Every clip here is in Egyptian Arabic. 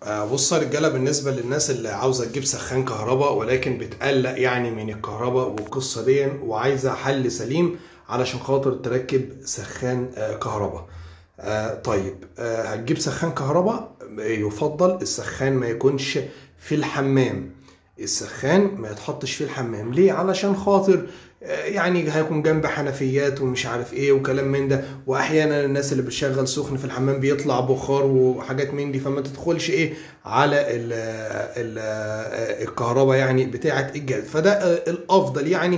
آه، بص يا رجاله بالنسبه للناس اللي عاوزه تجيب سخان كهرباء ولكن بتقلق يعني من الكهرباء والقصه دي وعايزه حل سليم علشان خاطر تركب سخان آه، كهرباء آه، طيب آه، هتجيب سخان كهرباء يفضل السخان ما يكونش في الحمام السخان ما يتحطش في الحمام ليه علشان خاطر آه، يعني هيكون جنب حنفيات ومش عارف ايه وكلام من ده واحيانا الناس اللي بتشغل سخن في الحمام بيطلع بخار وحاجات من دي فما تدخلش ايه على ال ال الكهرباء يعني بتاعه الجهاز فده آه، الافضل يعني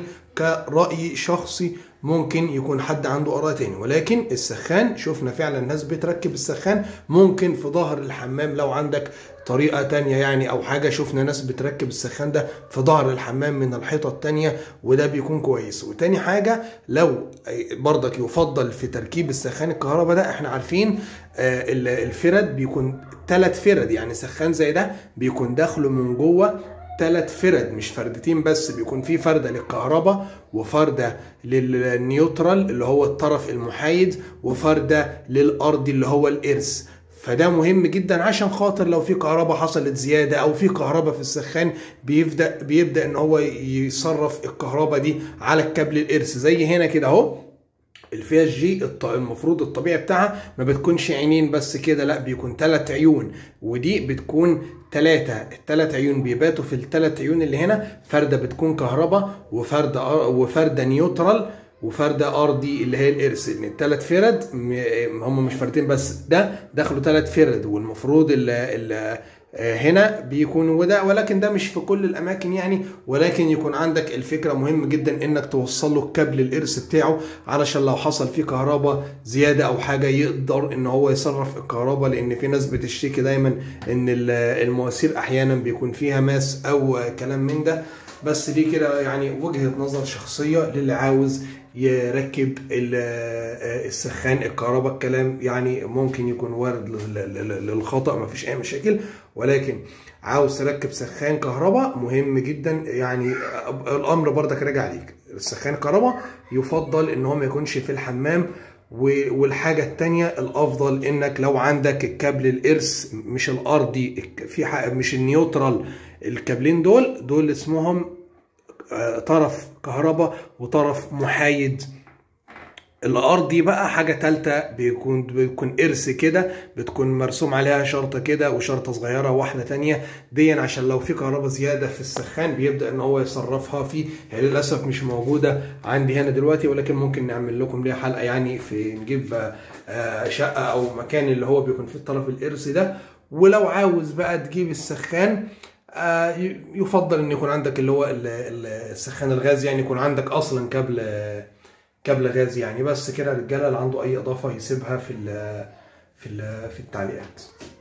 كرأي شخصي ممكن يكون حد عنده آراء تاني ولكن السخان شفنا فعلا ناس بتركب السخان ممكن في ظهر الحمام لو عندك طريقة تانية يعني أو حاجة شفنا ناس بتركب السخان ده في ظهر الحمام من الحيطة التانية وده بيكون كويس وتاني حاجة لو برضك يفضل في تركيب السخان الكهرباء ده احنا عارفين آه، ال- الفرد بيكون ثلاث فرد يعني سخان زي ده بيكون داخله من جوه ثلاث فرد مش فردتين بس بيكون في فردة للكهرباء وفردة للنيوترال اللي هو الطرف المحايد وفردة للأرضي اللي هو الإرث فده مهم جدا عشان خاطر لو في كهرباء حصلت زيادة أو في كهرباء في السخان بيبدأ بيبدأ إن هو يصرف الكهرباء دي على الكابل الإرث زي هنا كده أهو الفي اس جي الط- المفروض الطبيعي بتاعها ما بتكونش عينين بس كده لا بيكون ثلاث عيون ودي بتكون ثلاثة الثلاث عيون بيباتوا في الثلاث عيون اللي هنا فردة بتكون كهرباء وفردة أر- وفردة نيوترال وفردة أرضي اللي هي الإرث إن الثلاث فرد م- هم مش فردين بس ده دخلوا ثلاث فرد والمفروض ال ال آه، هنا بيكون وده ولكن ده مش في كل الاماكن يعني ولكن يكون عندك الفكره مهم جدا انك توصل له الكابل الارث بتاعه علشان لو حصل فيه كهرباء زياده او حاجه يقدر ان هو يصرف الكهرباء لان في ناس بتشتكي دايما ان ال- المواسير احيانا بيكون فيها ماس او كلام من ده بس دي كده يعني وجهه نظر شخصيه للي عاوز يركب ال- آه، السخان الكهرباء الكلام يعني ممكن يكون وارد لل- لل- للخطأ ما فيش اي مشاكل ولكن عاوز تركب سخان كهرباء مهم جدا يعني آه، الامر برضك راجع ليك السخان كهرباء يفضل ان هو ما يكونش في الحمام و- والحاجة التانية الأفضل إنك لو عندك الكابل الإرث مش الأرضي الك- في ح- مش النيوترال الكابلين دول دول اسمهم آه، طرف كهرباء وطرف محايد الارضي بقى حاجه تالته بيكون بيكون ارث كده بتكون مرسوم عليها شرطه كده وشرطه صغيره واحده تانية دي عشان لو في كهرباء زياده في السخان بيبدا ان هو يصرفها فيه هي للاسف مش موجوده عندي هنا دلوقتي ولكن ممكن نعمل لكم ليها حلقه يعني في نجيب آه، شقه او مكان اللي هو بيكون فيه الطرف الارثي ده ولو عاوز بقى تجيب السخان آه، ي- يفضل ان يكون عندك اللي هو ال- ال- السخان الغاز يعني يكون عندك اصلا كابل كابل غاز يعني بس كده الرجاله اللي عنده اي اضافه يسيبها في ال في ال في التعليقات